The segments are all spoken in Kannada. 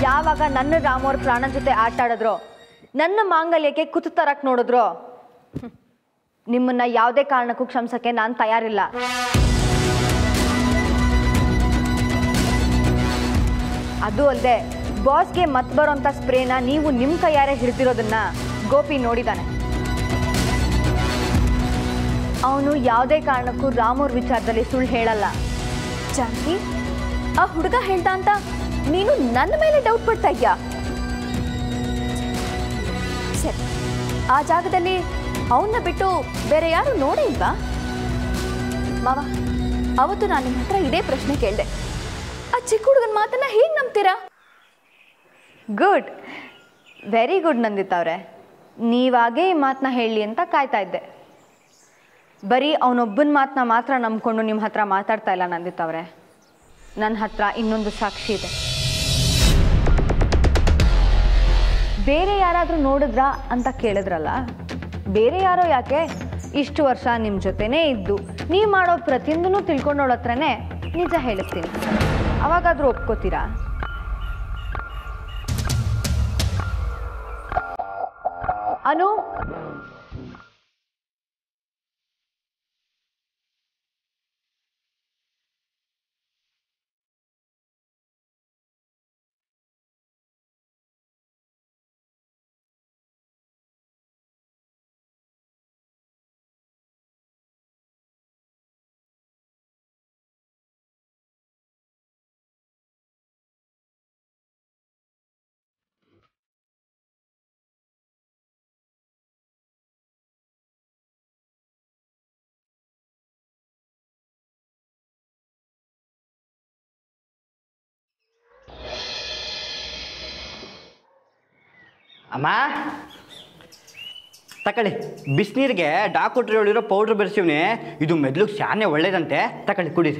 ಯಾವಾಗ ನನ್ನ ರಾಮ್ ಅವ್ರ ಪ್ರಾಣ ಜೊತೆ ಆಟ ಆಡಿದ್ರು ನನ್ನ ಮಾಂಗಲ್ಯಕ್ಕೆ ಕುತ್ತು ತರಕ್ ನೋಡಿದ್ರು ಹ್ಮ್. ನಿಮ್ಮನ್ನ ಯಾವುದೇ ಕಾರಣಕ್ಕೂ ಕ್ಷಮಿಸಕ್ಕೆ ನಾನು ತಯಾರಿಲ್ಲ ಅದು ಅಲ್ಲದೆ ಬಾಸ್ಗೆ ಮತ್ ಬರೋಂಥ ಸ್ಪ್ರೇನ ನೀವು ನಿಮ್ಮ ಕೈಯಾರೆ ಹಿಡಿದಿರೋದನ್ನ ಗೋಪಿ ನೋಡಿದಾನೆ ಅವನು ಯಾವುದೇ ಕಾರಣಕ್ಕೂ ರಾಮೂರ್ ವಿಚಾರದಲ್ಲಿ ಸುಳ್ಳು ಹೇಳಲ್ಲ ಜಾನಕಿ ಆ ಹುಡುಗ ಹೇಳ್ದ ಅಂತ ನೀನು ನನ್ನ ಮೇಲೆ ಡೌಟ್ ಪಡ್ತಾ ಇದ್ಯಾ ಸರಿ ಆ ಜಾಗದಲ್ಲಿ ಅವನ್ನ ಬಿಟ್ಟು ಬೇರೆ ಯಾರು ನೋಡೇ ಇಲ್ವಾ ಮಾವ ಅವತ್ತು ನಾನು ನಿಮ್ಮ ಹತ್ರ ಇದೇ ಪ್ರಶ್ನೆ ಕೇಳಿದೆ ಆ ಚಿಕ್ಕ ಹುಡುಗನ ಮಾತನ್ನ ಹೇಗೆ ನಂಬ್ತೀರಾ ಗುಡ್ ವೆರಿ ಗುಡ್ ನಂದಿತ್ ಅವ್ರೆ ನೀವಾಗೇ ಈ ಮಾತನ್ನ ಹೇಳಿ ಅಂತ ಕಾಯ್ತಾ ಇದ್ದೆ ಬರೀ ಅವನೊಬ್ಬನ ಮಾತನ್ನ ಮಾತ್ರ ನಂಬ್ಕೊಂಡು ನಿಮ್ಮ ಹತ್ರ ಮಾತಾಡ್ತಾ ಇಲ್ಲ ನಂದಿತ್ ಅವ್ರೆ ನನ್ನ ಹತ್ರ ಇನ್ನೊಂದು ಸಾಕ್ಷಿ ಇದೆ ಬೇರೆ ಯಾರಾದರೂ ನೋಡಿದ್ರಾ ಅಂತ ಕೇಳಿದ್ರಲ್ಲ ಬೇರೆ ಯಾರೋ ಯಾಕೆ ಇಷ್ಟು ವರ್ಷ ನಿಮ್ಮ ಜೊತೆನೇ ಇದ್ದು ನೀವು ಮಾಡೋ ಪ್ರತಿಯೊಂದನ್ನು ತಿಳ್ಕೊಂಡೋಳ ಹತ್ರನೇ ನಿಜ ಹೇಳಿಸ್ತೀನಿ ಅವಾಗಾದರೂ ಒಪ್ಕೋತೀರಾ ಅನು ಅಮ್ಮ ತಕೊಳ್ಳಿ ಬಿಸಿನೀರಿಗೆ ಡಾಕ್ಟ್ರ್ ಹೇಳಿರೋ ಪೌಡ್ರ್ ಬೆರೆಸಿವ್ನಿ ಇದು ಮೆದ್ಲಿಗೆ ಶಾನೆ ಒಳ್ಳೇದಂತೆ ತಕೊಳ್ಳಿ ಕುಡೀರಿ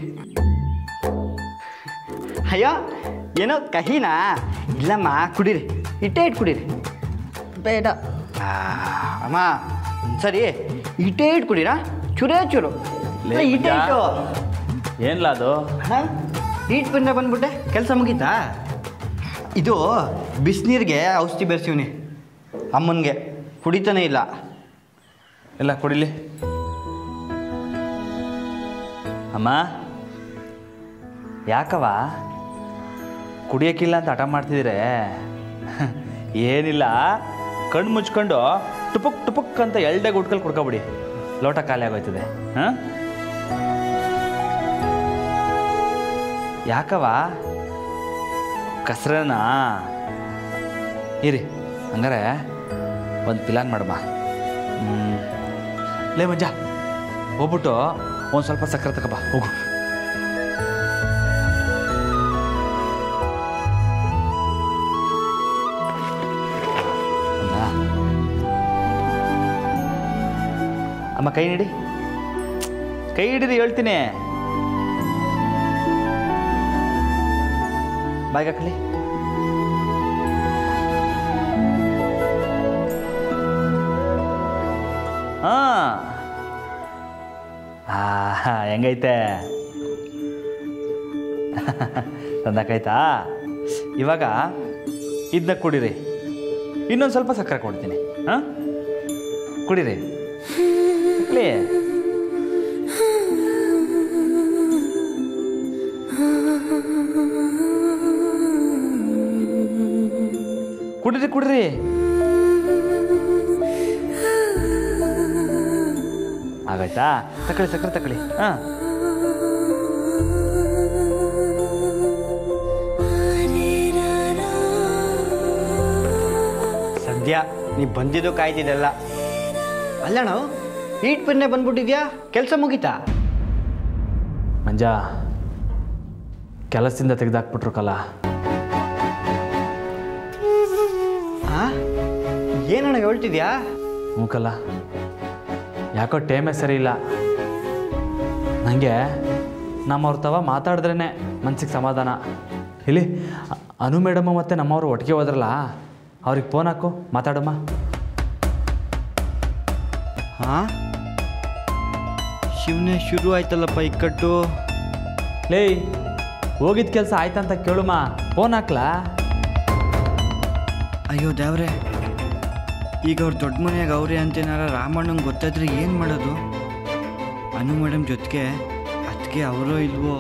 ಅಯ್ಯೋ ಏನೋ ಕಹಿನಾ ಇಲ್ಲಮ್ಮ ಕುಡೀರಿ ಇಟ್ಟೇ ಇಟ್ಟು ಕುಡೀರಿ ಬೇಡ ಆ, ಅಮ್ಮ ಸರಿ ಇಟ್ಟೇ ಇಟ್ಟು ಕುಡೀರಾ ಚೂರೇ ಚೂರು ಲೇ, ಇಲ್ಲ, ಇಟ್ಟೇ ಮಗ. ಇಟ್ಟು ಏನ್ಲ ಅದು ಹಾಂ ಈಟ್ ಬಂದ ಬಂದ್ಬಿಟ್ಟೆ ಕೆಲಸ ಮುಗೀತಾ ಇದು ಬಿಸಿನೀರಿಗೆ ಔಷಧಿ ಬೆರೆಸಿವ್ನಿ ಅಮ್ಮನಿಗೆ ಕುಡಿತಾನೆ ಇಲ್ಲ ಎಲ್ಲ ಕುಡಿಲಿ ಅಮ್ಮ ಯಾಕವ ಕುಡಿಯೋಕ್ಕಿಲ್ಲ ಅಂತ ಹಠ ಮಾಡ್ತಿದ್ದೀರೆ ಏನಿಲ್ಲ ಕಣ್ಣು ಮುಚ್ಕೊಂಡು ಟುಪುಕ್ ಟುಪುಕ್ ಅಂತ ಎಲ್ಡೆ ಗುಟ್ಕಲ್ಲಿ ಕುಡ್ಕೊಬಿಡಿ ಲೋಟ ಖಾಲಿ ಆಗೋಯ್ತದೆ ಹಾಂ ಯಾಕವ ಕಸ್ರನಾ ಇರಿ ಹಂಗಾರೆ ಒಂದು ಪ್ಲಾನ್ ಮಾಡಮ್ಮ ಹ್ಮ್. ಲೇ ಮಂಜ ಹೋಗ್ಬಿಟ್ಟು ಒಂದು ಸ್ವಲ್ಪ ಸಕ್ಕರೆ ತಗೋಬಾ ಹೋಗು ಹೌದಾ? ಅಮ್ಮ ಕೈ ನೀಡಿ ಕೈ ಹಿಡಿದು ಹೇಳ್ತೀನಿ ಬಾಯ್ಗೆ ಹಾಕ್ಲಿ ಹಾಂ ಆ ಹೆಂಗೈತೆ ತಂದಾಕೈತಾ ಇವಾಗ ಇದನ್ನ ಕುಡೀರಿ ಇನ್ನೊಂದು ಸ್ವಲ್ಪ ಸಕ್ಕರೆ ಕೊಡ್ತೀನಿ ಹಾಂ ಕುಡೀರಿ ಕುಡಿ. ಕುಡೀರಿ ಕುಡೀರಿ ಆಗಾಯ್ತಾ ತಕೊಳ್ಳಿ ಸಕ್ಕರೆ ತಕೊಳ್ಳಿ ಹಾಂ ಸದ್ಯ ನೀ ಬಂದಿದ್ದು ಕಾಯ್ತಿದ್ದಲ್ಲ ಅಲ್ಲಣ್ಣ ಈಟ್ ಪನ್ನೆ ಬಂದ್ಬಿಟ್ಟಿದ್ಯಾ ಕೆಲಸ ಮುಗೀತಾ ಮಂಜ ಕೆಲಸದಿಂದ ತೆಗೆದಾಕ್ಬಿಟ್ರು ಕಲ ಹಾಂ ಏನಣ್ಣ ಹೇಳ್ತಿದ್ಯಾ ಮೂಕಲ್ಲ ಯಾಕೋ ಟೇಮೇ ಸರಿ ಇಲ್ಲ ನನಗೆ ನಮ್ಮವ್ರ ತವ ಮಾತಾಡಿದ್ರೇ ಮನ್ಸಿಗೆ ಸಮಾಧಾನ ಇಲ್ಲಿ ಅ- ಅನು ಮೇಡಮ್ಮ ಮತ್ತು ನಮ್ಮವರು ಒಟ್ಟಿಗೆ ಹೋದ್ರಲ್ಲ ಅವ್ರಿಗೆ ಫೋನ್ ಹಾಕು ಮಾತಾಡಮ್ಮ ಹಾಂ ಶಿವನೇ ಶುರು ಆಯ್ತಲ್ಲಪ್ಪ ಇಕ್ಕಟ್ಟು ಲೇ ಹೋಗಿದ್ದ ಕೆಲಸ ಆಯ್ತಂತ ಕೇಳುಮ್ಮ ಫೋನ್ ಹಾಕ್ಲಾ ಅಯ್ಯೋ ದೇವ್ರೆ ಈಗ ಅವ್ರು ದೊಡ್ಡ ಮನೆಯಾಗ ಅವ್ರೆ ಅಂತೇನಾರ ರಾಮಣ್ಣಂಗೆ ಗೊತ್ತಾದ್ರೆ ಏನು ಮಾಡೋದು ಅನು ಮೇಡಮ್ ಜೊತೆಗೆ ಅದಕ್ಕೆ ಅವರೋ ಇಲ್ವೋ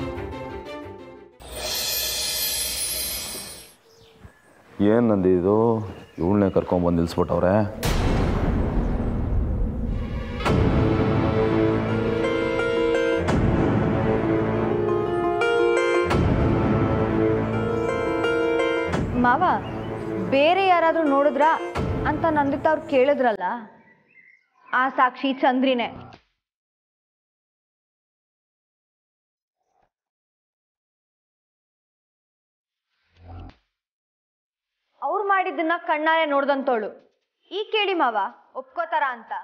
ಏನು ನಂದು ಇದು ಇವಳನ್ನೇ ಕರ್ಕೊಂಬಂದು ನಿಲ್ಲಿಸ್ಬಿಟ್ಟವ್ರೆ ಮಾವ ಬೇರೆ ಯಾರಾದರೂ ನೋಡಿದ್ರಾ ಅಂತ ನಂದಿತ ಅವ್ರು ಕೇಳಿದ್ರಲ್ಲ ಆ ಸಾಕ್ಷಿ ಚಂದ್ರಿನೇ ಅವ್ರು ಮಾಡಿದ್ದನ್ನ ಕಣ್ಣಾರೆ ನೋಡ್ದಂತೋಳು ಈ ಕೇಳಿ ಮಾವ ಒಪ್ಕೋತಾರ ಅಂತ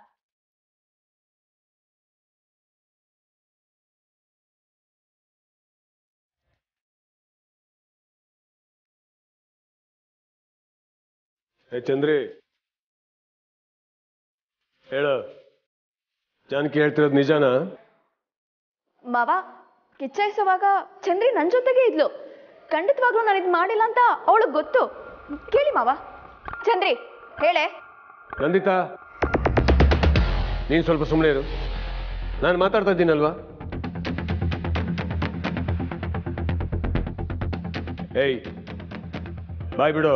ಏ ಚಂದ್ರಿ ಹೇಳ ಜಾನಕಿ ಹೇಳ್ತಿರೋದು ನಿಜಾನಾ ಮಾವ ಕಿಚ್ಚಾಯಿಸುವಾಗ ಚಂದ್ರಿ ನನ್ನ ಜೊತೆಗೆ ಇದ್ಲು ಖಂಡಿತವಾಗ್ಲೂ ನಾನು ಇದು ಮಾಡಿಲ್ಲ ಅಂತ ಅವಳಿಗೆ ಗೊತ್ತು ಕೇಳಿ ಮಾವ ಚಂದ್ರಿ ಹೇಳೆ ನಂದಿತಾ ನೀನು ಸ್ವಲ್ಪ ಸುಮ್ಮನೆ ಇರು ನಾನು ಮಾತಾಡ್ತಾ ಇದ್ದೀನಲ್ವಾ ಏಯ್ ಬಾಯ್ ಬಿಡು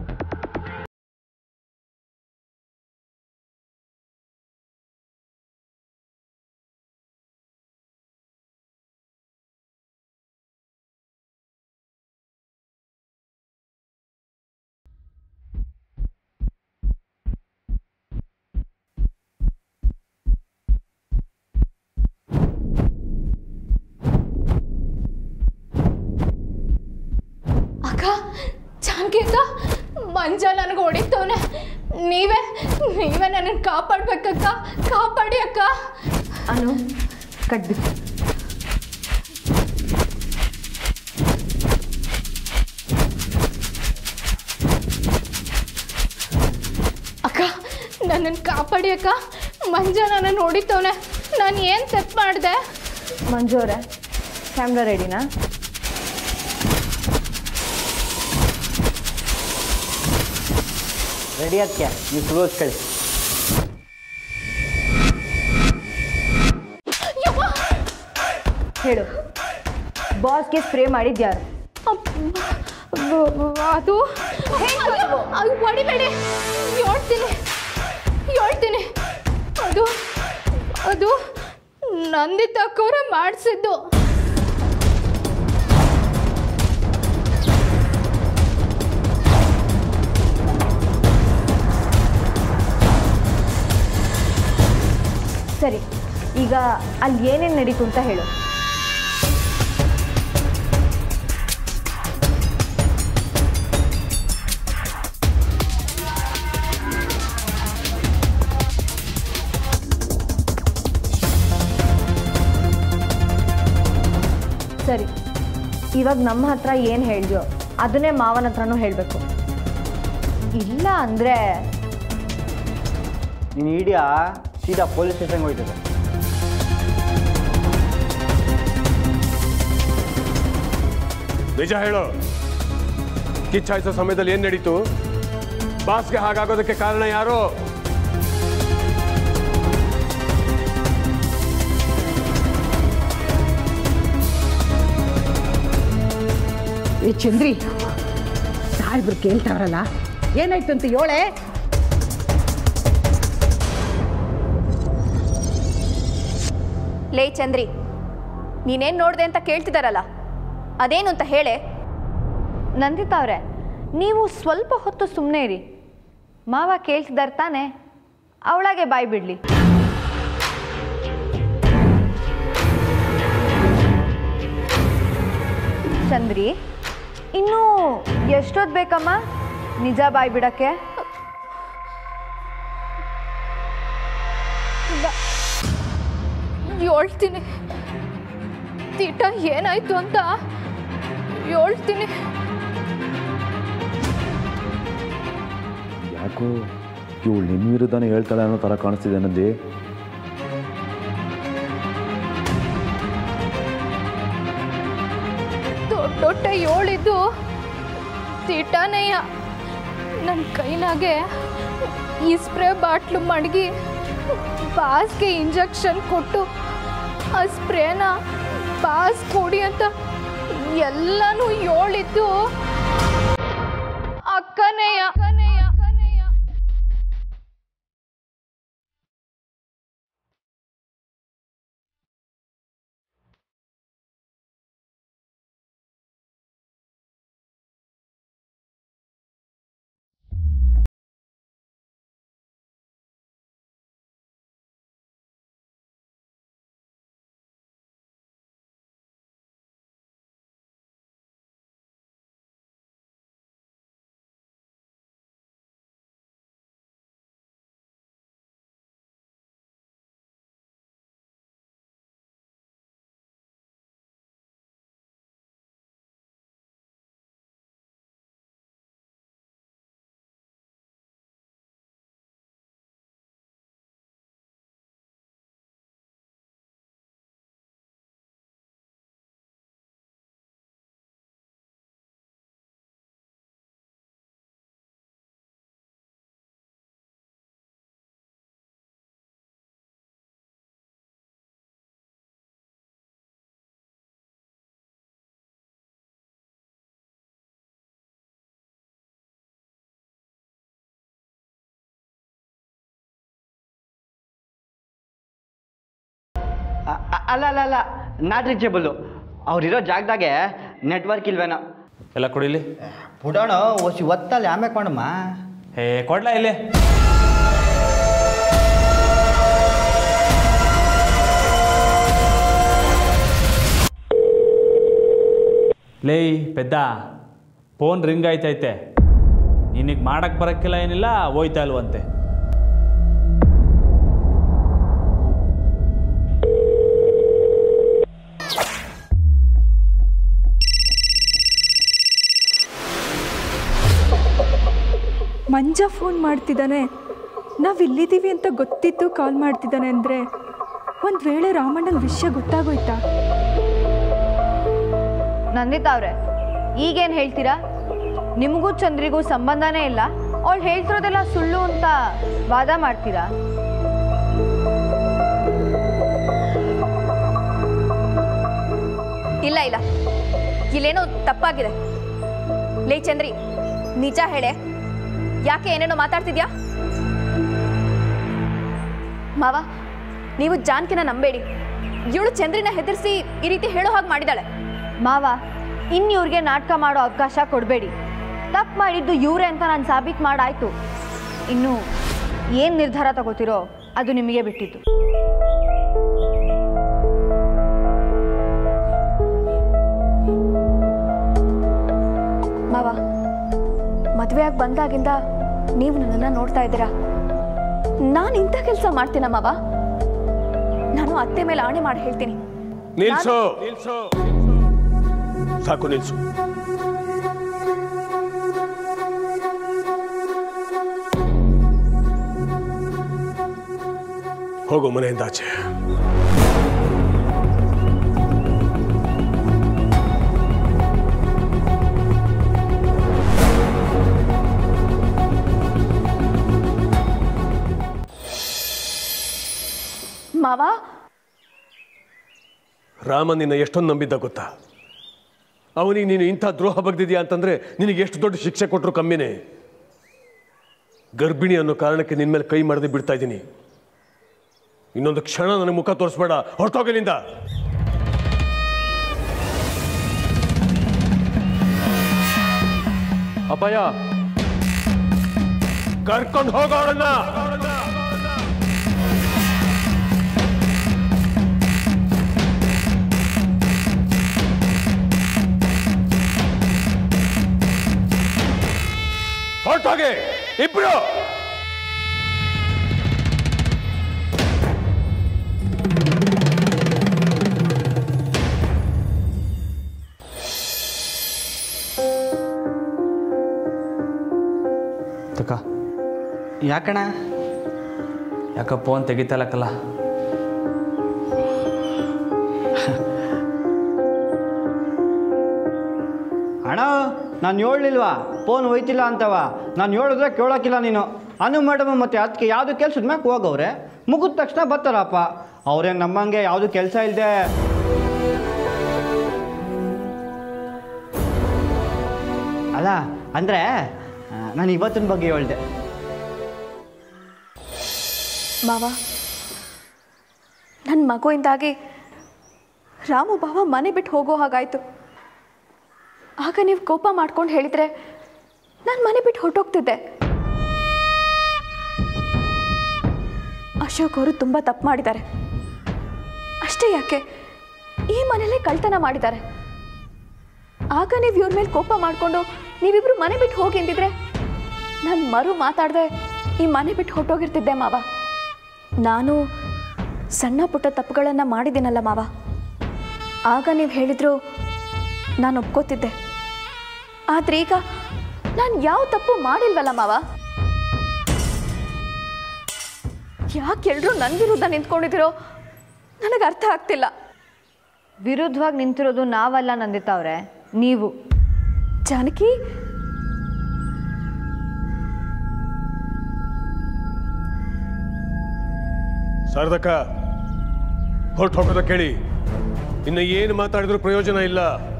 ಅಕ್ಕ ಜಾನಕಿ ಅಕ್ಕ ಮಂಜ ನನಗೆ ಹೊಡಿತವನೆ ನೀವೇ ನೀವೇ ನನ್ನನ್ನು ಕಾಪಾಡ್ಬೇಕಕ್ಕ ಕಾಪಾಡಿ ಅಕ್ಕ ಅನು ಕಟ್ಬಿಟ್ಟು ಅಕ್ಕ ನನ್ನನ್ನು ಕಾಪಾಡಿ ಅಕ್ಕ ಮಂಜ ನನ್ನನ್ನು ಹೊಡಿತವನೆ ನಾನು ಏನು ತಪ್ಪು ಮಾಡಿದೆ ಮಂಜು ಅವರೇ ಕ್ಯಾಮ್ರಾ ರೆಡಿನಾ ರೆಡಿ ಅದಕ್ಕೆ ನೀವು ಶುರು ಕಳಿ ಹೇಳು ಬಾಸ್ಗೆ ಸ್ಪ್ರೇ ಮಾಡಿದ್ಯಾರು ಅದು ಅದು ಹೊಡಿಬೇಡಿ ಹೇಳ್ತೀನಿ ಹೇಳ್ತೀನಿ ಅದು ಅದು ನಂದಿತಕ್ಕವ್ರೆ ಮಾಡಿಸಿದ್ದು ಸರಿ ಈಗ ಅಲ್ಲಿ ಏನೇನು ನಡೀತು ಅಂತ ಹೇಳು ಸರಿ ಇವಾಗ ನಮ್ಮ ಹತ್ರ ಏನು ಹೇಳಿದ್ಯೋ ಅದನ್ನೇ ಮಾವನ ಹತ್ರನೂ ಹೇಳಬೇಕು ಇಲ್ಲ ಅಂದರೆ ನೀನು ಇಡಿಯಾ ಸೀದಾ ಪೊಲೀಸ್ ಸ್ಟೇಷನ್ಗೆ ಹೋಯ್ತದೆ ನಿಜ ಹೇಳು ಕಿಚ್ಚಾಯಿಸೋ ಸಮಯದಲ್ಲಿ ಏನ್ ನಡೀತು ಬಾಸ್ಗೆ ಹಾಗಾಗೋದಕ್ಕೆ ಕಾರಣ ಯಾರು ಏ ಚಂದ್ರಿ ಸಾಹೇಬ್ರು ಕೇಳ್ತಾವ್ರಲ್ಲ ಏನಾಯ್ತು ಅಂತ ಹೇಳೆ ಲೇ ಚಂದ್ರಿ ನೀನೇನು ನೋಡಿದೆ ಅಂತ ಕೇಳ್ತಿದಾರಲ್ಲ ಅದೇನು ಅಂತ ಹೇಳೆ ನಂದಿತಾ ಅವ್ರೆ ನೀವು ಸ್ವಲ್ಪ ಹೊತ್ತು ಸುಮ್ಮನೆ ಇರಿ ಮಾವ ಕೇಳ್ತಿದ್ದಾರೆ ತಾನೆ ಅವಳಾಗೆ ಬಾಯ್ ಬಿಡ್ಲಿ ಚಂದ್ರಿ ಇನ್ನೂ ಎಷ್ಟೊತ್ತು ಬೇಕಮ್ಮ ನಿಜ ಬಾಯ್ ಬಿಡಕ್ಕೆ ಹೇಳ್ತೀನಿ ತೀಟ ಏನಾಯ್ತು ಅಂತ ಹೇಳ್ತೀನಿ ಯಾಕೋ ಇವಳು ನಿನ್ನ ವಿರುದ್ಧನೇ ಹೇಳ್ತಾಳೆ ಅನ್ನೋ ಥರ ಕಾಣಿಸ್ತಿದೆ ನಂದಿ ದೊಡ್ಡ ದೊಡ್ಡ ಹೇಳಿದ್ದು ತೀಟನೆಯ ನನ್ನ ಕೈನಾಗೆ ಈ ಸ್ಪ್ರೇ ಬಾಟ್ಲು ಮಡಗಿ ಬಾಸ್ಗೆ ಇಂಜೆಕ್ಷನ್ ಕೊಟ್ಟು ಆ ಸ್ಪ್ರೇನ ಬಾಸ್ ಕೊಡಿ ಅಂತ ಎಲ್ಲನೂ ಹೇಳಿದ್ದು ಅಕ್ಕನೆಯ ಅಕ್ಕನೆಯ ಅಕ್ಕನೆಯ ಅ- ಅ- ಅಲ್ಲ ಅಲ್ಲ ಅಲ್ಲ ನಾಟ್ ರೀಚೇಬಲ್ಲು ಅವ್ರಿರೋ ಜಾಗದಾಗೆ ನೆಟ್ವರ್ಕ್ ಇಲ್ವೇನೋ ಎಲ್ಲ ಕೊಡಿಲಿ ಪುಡೋಣ ಒಸಿ ಒತ್ತಲ್ಲಿ ಆಮ್ಯಾಕೆ ಮಾಡಮ್ಮ ಹೇ ಕೊಡ್ಲಾ ಇಲ್ಲಿ ಲೇಯ್ ಪೆದ್ದ ಫೋನ್ ರಿಂಗ್ ಆಯ್ತೈತೆ ನಿನಗೆ ಮಾಡಕ್ಕೆ ಬರೋಕ್ಕಿಲ್ಲ ಏನಿಲ್ಲ ಹೋಯ್ತಾ ಇಲ್ವಂತೆ ಮಂಜ ಫೋನ್ ಮಾಡ್ತಿದ್ದಾನೆ ನಾವು ಇಲ್ಲಿದ್ದೀವಿ ಅಂತ ಗೊತ್ತಿತ್ತು ಕಾಲ್ ಮಾಡ್ತಿದ್ದಾನೆ ಅಂದರೆ ಒಂದು ವೇಳೆ ರಾಮಣ್ಣನ ವಿಷಯ ಗೊತ್ತಾಗೋಯ್ತಾ ನಂದಿತಾ ಅವ್ರೆ ಈಗೇನು ಹೇಳ್ತೀರಾ ನಿಮಗೂ ಚಂದ್ರಿಗೂ ಸಂಬಂಧನೇ ಇಲ್ಲ ಅವಳು ಹೇಳ್ತಿರೋದೆಲ್ಲ ಸುಳ್ಳು ಅಂತ ವಾದ ಮಾಡ್ತೀರಾ ಇಲ್ಲ ಇಲ್ಲ ಇಲ್ಲೇನೋ ತಪ್ಪಾಗಿದೆ ಲೇ ಚಂದ್ರಿ ನಿಜ ಹೇಳೆ ಯಾಕೆ ಏನೇನೋ ಮಾತಾಡ್ತಿದ್ಯಾ ಮಾವ ನೀವು ಜಾನ್ಕಿನ ನಂಬೇಡಿ ಇವಳು ಚಂದ್ರಿನ ಹೆದರ್ಸಿ ಈ ರೀತಿ ಹೇಳೋ ಹಾಗೆ ಮಾಡಿದಾಳೆ ಮಾವ ಇನ್ನು ಇವ್ರಿಗೆ ನಾಟಕ ಮಾಡೋ ಅವಕಾಶ ಕೊಡಬೇಡಿ ತಪ್ಪು ಮಾಡಿದ್ದು ಇವರೇ ಅಂತ ನಾನು ಸಾಬೀತು ಮಾಡಾಯ್ತು ಇನ್ನು ಏನು ನಿರ್ಧಾರ ತಗೋತಿರೋ ಅದು ನಿಮಗೆ ಬಿಟ್ಟಿದ್ದು ಮಾವ ಮದುವೆಯಾಗಿ ಬಂದಾಗಿಂದ ನೀವು ನನ್ನನ್ನು ನೋಡ್ತಾ ಇದ್ದೀರಾ ನಾನು ಇಂಥ ಕೆಲಸ ಮಾಡ್ತೀನ ಮಾವ ನಾನು ಅತ್ತೆ ಮೇಲೆ ಆಣೆ ಮಾಡಿ ಹೇಳ್ತೀನಿ ನಿಲ್ಸು ನಿಲ್ಸು ಸಾಕು ನಿಲ್ಸು ಹೋಗು ಮನೆಯಿಂದ ಆಚೆ ಮಾವ ರಾಮ ನಿನ್ನ ಎಷ್ಟೊಂದು ನಂಬಿದ್ದ ಗೊತ್ತಾ ಅವನಿಗೆ ನೀನು ಇಂಥ ದ್ರೋಹ ಬಗ್ದಿದ್ಯಾ ಅಂತಂದ್ರೆ ನಿನಗೆ ಎಷ್ಟು ದೊಡ್ಡ ಶಿಕ್ಷೆ ಕೊಟ್ಟರು ಕಮ್ಮಿನೇ ಗರ್ಭಿಣಿ ಅನ್ನೋ ಕಾರಣಕ್ಕೆ ನಿನ್ನ ಮೇಲೆ ಕೈ ಮಾಡದೆ ಬಿಡ್ತಾ ಇದ್ದೀನಿ ಇನ್ನೊಂದು ಕ್ಷಣ ನನಗೆ ಮುಖ ತೋರಿಸ್ಬೇಡ ಹೊರಟೋಗಲಿಂದ ಅಪಾಯ ಕರ್ಕೊಂಡು ಹೋಗೋಣ ಹೊರಟೋಗೆ ಇಬ್ರು ತಕ್ಕ ಯಾಕಣ ಯಾಕ ಫೋನ್ ತೆಗಿತಲಕ್ಕಲ್ಲ ಅಣ್ಣ ನಾನು ಹೇಳಲಿಲ್ವಾ ಫೋನ್ ಹೋಯ್ತಿಲ್ಲ ಅಂತವ ನಾನು ಹೇಳಿದ್ರೆ ಕೇಳೋಕ್ಕಿಲ್ಲ ನೀನು ಅನು ಮೇಡಮ್ ಮತ್ತು ಅದಕ್ಕೆ ಯಾವುದು ಕೆಲ್ಸದ ಮ್ಯಾಕೆ ಹೋಗವ್ರೆ ಮುಗಿದ ತಕ್ಷಣ ಬರ್ತಾರಪ್ಪ ಅವ್ರೇನು ನಮ್ಮಂಗೆ ಯಾವುದು ಕೆಲಸ ಇಲ್ಲದೆ ಅಲ್ಲ ಅಂದರೆ ನಾನು ಇವತ್ತಿನ ಬಗ್ಗೆ ಹೇಳ್ದೆ ಮಾವ ನನ್ನ ಮಗುವಿಂದಾಗಿ ರಾಮು ಬಾವ ಮನೆ ಬಿಟ್ಟು ಹೋಗೋ ಹಾಗಾಯ್ತು ಆಗ ನೀವು ಕೋಪ ಮಾಡ್ಕೊಂಡು ಹೇಳಿದ್ರೆ ನಾನು ಮನೆ ಬಿಟ್ಟು ಹೊರಟೋಗ್ತಿದ್ದೆ ಅಶೋಕ್ ಅವರು ತುಂಬ ತಪ್ಪು ಮಾಡಿದ್ದಾರೆ ಅಷ್ಟೇ ಯಾಕೆ ಈ ಮನೇಲೇ ಕಳ್ತನ ಮಾಡಿದ್ದಾರೆ ಆಗ ನೀವು ಇವ್ರ ಮೇಲೆ ಕೋಪ ಮಾಡಿಕೊಂಡು ನೀವಿಬ್ರು ಮನೆ ಬಿಟ್ಟು ಹೋಗಿ ಅಂದಿದ್ರೆ ನಾನು ಮರು ಮಾತಾಡದೆ ಈ ಮನೆ ಬಿಟ್ಟು ಹೊರಟೋಗಿರ್ತಿದ್ದೆ ಮಾವ ನಾನು ಸಣ್ಣ ಪುಟ್ಟ ತಪ್ಪುಗಳನ್ನು ಮಾಡಿದ್ದೀನಲ್ಲ ಮಾವ ಆಗ ನೀವು ಹೇಳಿದ್ರು ನಾನು ಒಪ್ಕೋತಿದ್ದೆ ಆದರೆ ಈಗ ನಾನು ಯಾವ ತಪ್ಪು ಮಾಡಿಲ್ವಲ್ಲ ಮಾವ ಯಾಕೆ ಎಲ್ರೂ ನನ್ನ ವಿರುದ್ಧ ನಿಂತ್ಕೊಂಡಿದ್ದೀರೋ ನನಗೆ ಅರ್ಥ ಆಗ್ತಿಲ್ಲ ವಿರುದ್ಧವಾಗಿ ನಿಂತಿರೋದು ನಾವಲ್ಲ ನಂದಿತಾ ಅವರೇ ನೀವು ಜಾನಕಿ ಶಾರದಕ್ಕ ಹೊರಟು ಹೋಗೋದ ಕೇಳಿ ಇನ್ನು ಏನು ಮಾತಾಡಿದ್ರು ಪ್ರಯೋಜನ ಇಲ್ಲ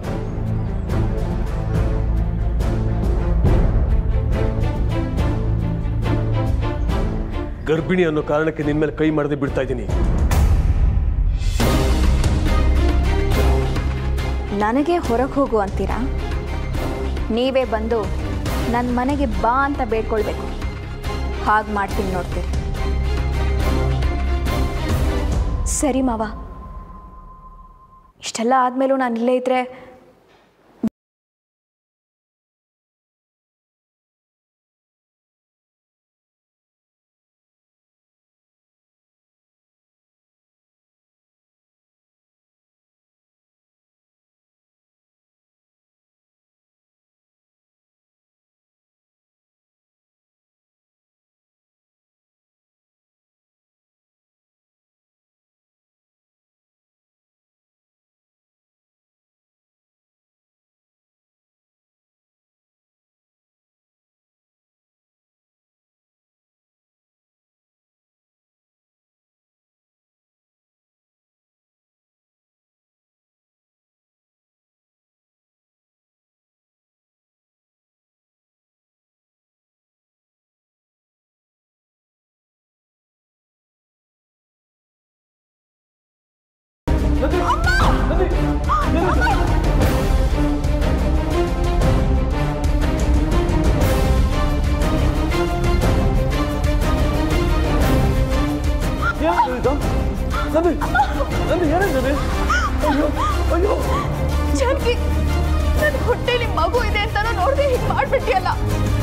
ಗರ್ಭಿಣಿ ಅನ್ನೋ ಕಾರಣಕ್ಕೆ ನಿನ್ ಮೇಲೆ ಕೈ ಮಾಡದೆ ಬಿಡ್ತಾ ಇದ್ದೀನಿ ನನಗೆ ಹೊರಗೆ ಹೋಗು ಅಂತೀರಾ ನೀವೇ ಬಂದು ನನ್ನ ಮನೆಗೆ ಬಾ ಅಂತ ಬೇಡ್ಕೊಳ್ಬೇಕು ಹಾಗೆ ಮಾಡ್ತೀನಿ ನೋಡ್ತೀರಿ ಸರಿ ಮಾವ ಇಷ್ಟೆಲ್ಲ ಆದಮೇಲೂ ನಾನು ಇಲ್ಲೇ ಇದ್ರೆ ಜಾನಕಿ ನನ್ನ ಹೊಟ್ಟೆಲಿ ಮಗು ಇದೆ ಅಂತ ನೋಡ್ದೆ ಹೀಗೆ ಮಾಡ್ಬಿಟ್ಟಿಯಲ್ಲ